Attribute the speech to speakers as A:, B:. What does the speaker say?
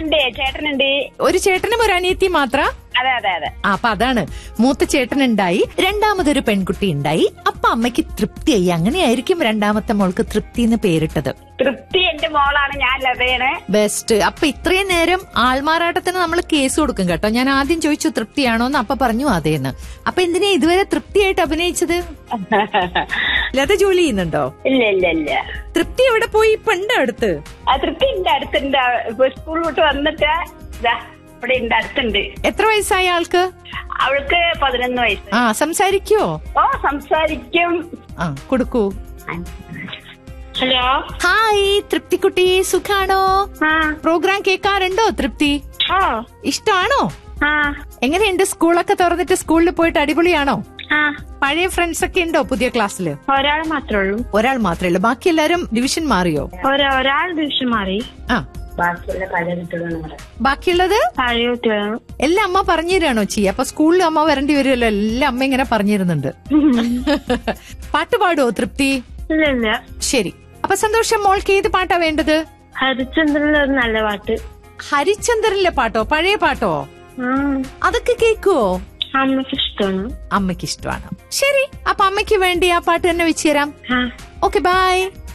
A: ഉണ്ട് ചേട്ടനുണ്ട്
B: ഒരു ചേട്ടനും ഒരു അനിയത്തി മാത്ര
A: അതെ അതെ അതെ
B: ആ, അപ്പൊ അതാണ് മൂത്ത ചേട്ടനുണ്ടായി രണ്ടാമതൊരു പെൺകുട്ടി ഉണ്ടായി അപ്പൊ അമ്മയ്ക്ക് തൃപ്തിയായി അങ്ങനെയായിരിക്കും രണ്ടാമത്തെ മോൾക്ക് തൃപ്തി എന്ന് പേരിട്ടത്
A: തൃപ്തി എന്റെ മോളാണ് ഞാൻ ലതയാണ്
B: ബെസ്റ്റ് അപ്പൊ ഇത്രയും നേരം ആൾമാറാട്ടത്തിന് നമ്മൾ കേസ് കൊടുക്കും കേട്ടോ ഞാൻ ആദ്യം ചോദിച്ചു തൃപ്തിയാണോന്ന് അപ്പൊ പറഞ്ഞു അതേന്ന് അപ്പൊ എന്തിനാ ഇതുവരെ തൃപ്തിയായിട്ട് അഭിനയിച്ചത് ലത ജോലി ചെയ്യുന്നുണ്ടോ
A: ഇല്ല ഇല്ല ഇല്ല
B: തൃപ്തി എവിടെ പോയി ഇപ്പൊ ഉണ്ട് അടുത്ത്
A: ആ തൃപ്തി ഉണ്ട് അടുത്തുണ്ട് ഇപ്പൊ സ്കൂൾ വിട്ട് വന്നിട്ട് ദാ ഇവിടെ ഉണ്ട് അടുത്തുണ്ട്
B: എത്ര വയസ്സായ ആൾക്ക്
A: അവൾക്ക് പതിനൊന്ന് വയസ്സ്
B: ആ സംസാരിക്കോ
A: ഓ സംസാരിക്കും
B: ആ കൊടുക്കൂ
A: ഹലോ
B: ഹായ് തൃപ്തിക്കുട്ടി സുഖാണോ
A: ആ
B: പ്രോഗ്രാം കേൾക്കാറുണ്ടോ തൃപ്തി
A: ഓ
B: ഇഷ്ടമാണോ
A: ആ
B: എങ്ങനെയുണ്ട് സ്കൂളൊക്കെ തുറന്നിട്ട് സ്കൂളിൽ പോയിട്ട് അടിപൊളിയാണോ
A: ആ
B: പഴയ ഫ്രണ്ട്സ് ഒക്കെ ഉണ്ടോ പുതിയ ക്ലാസ്സില്
A: ഒരാൾ മാത്രമേ ഉള്ളൂ
B: ഒരാൾ മാത്രമേ ഉള്ളൂ ബാക്കി എല്ലാരും ഡിവിഷൻ മാറിയോ
A: ഒരാ- ഒരാൾ ഡിവിഷൻ മാറി
B: ആ
A: ബാക്കിയുള്ള പഴയ കുട്ടികളാണ്
B: ബാക്കിയുള്ളത്
A: പഴയ കുട്ടികളാണ്
B: എല്ലാം അമ്മ പറഞ്ഞു തരാണോ ചെയ്യ അപ്പൊ സ്കൂളിൽ അമ്മ വരേണ്ടി വരുമല്ലോ എല്ലാം അമ്മ ഇങ്ങനെ പറഞ്ഞു തരുന്നുണ്ട് പാട്ട് പാടുവോ തൃപ്തി
A: ഇല്ല ഇല്ല
B: ശരി അപ്പൊ സന്തോഷം മോൾക്ക് ഏത് പാട്ടാ വേണ്ടത്
A: ഹരിചന്ദ്രനിലെ ഒരു നല്ല പാട്ട്
B: ഹരിചന്ദ്രനിലെ പാട്ടോ പഴയ പാട്ടോ
A: ആ
B: അതൊക്കെ കേക്കുവോ
A: അമ്മക്ക് ഇഷ്ടമാണ്
B: അമ്മയ്ക്ക് ഇഷ്ടമാണ് ശരി അപ്പൊ അമ്മയ്ക്ക് വേണ്ടി ആ പാട്ട് തന്നെ വെച്ച് തരാം
A: ആ
B: ഓക്കെ ബൈ